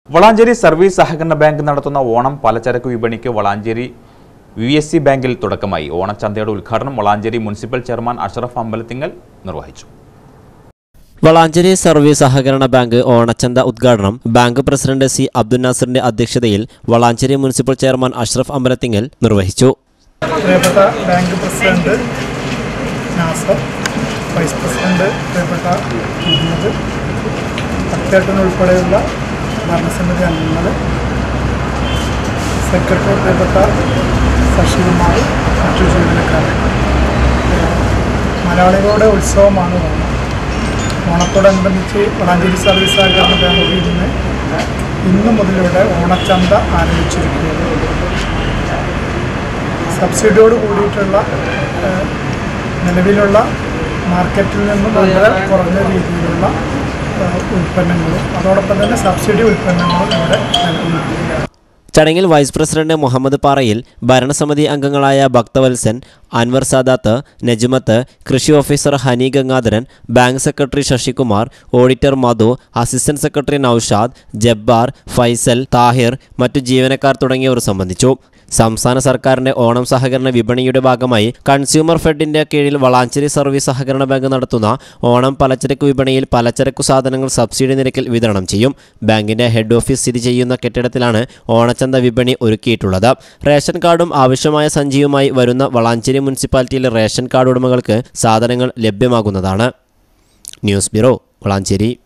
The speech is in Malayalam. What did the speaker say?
വളാഞ്ചേരി സർവീസ് സഹകരണ ബാങ്ക് നടത്തുന്ന ഓണം പലചരക്ക് വിപണിക്ക് വളാഞ്ചേരി വി എസ് സി ബാങ്കിൽ തുടക്കമായി ഓണച്ചന്തയുടെ ഉദ്ഘാടനം വളാഞ്ചേരി മുനിസിപ്പൽ ചെയർമാൻ അഷറഫ് അമ്പലത്തിങ്ങൽ നിർവഹിച്ചു വളാഞ്ചേരി സർവീസ് സഹകരണ ബാങ്ക് ഓണച്ചന്ത ഉദ്ഘാടനം ബാങ്ക് പ്രസിഡന്റ് സി അബ്ദുൽ നാസറിന്റെ അധ്യക്ഷതയിൽ വളാഞ്ചേരി മുനിസിപ്പൽ ചെയർമാൻ അഷ്റഫ് അമ്പലത്തിങ്ങൽ നിർവഹിച്ചു പ്രിയപ്പെട്ട bank president Nasar vice president പ്രിയപ്പെട്ട മുഹമ്മദ് അത്തേട്ടൻ ഉൾപ്പെടെയുള്ള ഭരണസമിതി അംഗങ്ങൾ സെക്രട്ടറി പ്രിയപ്പെട്ട ശശികുമാർ മറ്റു ജീവനക്കാർ മലയാളികളുടെ ഉത്സവമാണ് ഓണം ഓണത്തോടനുബന്ധിച്ച് വളാഞ്ചേരി സർവീസ് സഹകരണ ബാങ്കിൽ ഇന്ന് ഇന്നു മുതലിവിടെ ഓണച്ചന്ത ആരംഭിച്ചിരിക്കുകയാണ് സബ്സിഡിയോട് കൂടിയിട്ടുള്ള ഏഹ്, നിലവിലുള്ള മാർക്കറ്റിൽ നിന്നും വളരെ കുറഞ്ഞ രീതിയിലുള്ള ഏഹ്, ഉൽപ്പന്നങ്ങളും അതോടൊപ്പം തന്നെ സബ്സിഡി ഉൽപ്പന്നങ്ങളും ഇവിടെ നൽകുന്നുണ്ട് ചടങ്ങിൽ വൈസ് പ്രസിഡന്റ് മുഹമ്മദ് പാറയിൽ ഭരണസമിതി അംഗങ്ങളായ ഭക്തവത്സൻ അൻവർ സാദാത്ത് നജ്മത്ത് കൃഷി officer Honey Gangadharan bank secretary Sasikumar auditor Madhu assistant secretary Noushad Jabbar Faisal Thahir മറ്റു ജീവനക്കാർ തുടങ്ങിയവർ സംബന്ധിച്ചു സംസ്ഥാന സർക്കാരിന്റെ ഓണം സഹകരണ വിപണിയുടെ ഭാഗമായി കൺസ്യൂമർ ഫെഡിന്റെ കീഴിൽ വളാഞ്ചേരി സർവീസ് സഹകരണ ബാങ്ക് നടത്തുന്ന ഓണം പലചരക്ക് വിപണിയിൽ പലചരക്കു സാധനങ്ങൾ സബ്സിഡി നിരക്കിൽ വിതരണം ചെയ്യും ബാങ്കിന്റെ ഹെഡ് ഓഫീസ് സ്ഥിതി ചെയ്യുന്ന കെട്ടിടത്തിലാണ് ഓണച്ചന്ത വിപണി ഒരുക്കിയിട്ടുള്ളത് റേഷൻ കാർഡും ആവശ്യമായ സഞ്ചിയുമായി വരുന്ന വളാഞ്ചേരി മുനിസിപ്പാലിറ്റിയിലെ റേഷൻ കാർഡ് ഉടമകൾക്ക് സാധനങ്ങൾ ലഭ്യമാകുന്നതാണ് ന്യൂസ് ബ്യൂറോ വളാഞ്ചേരി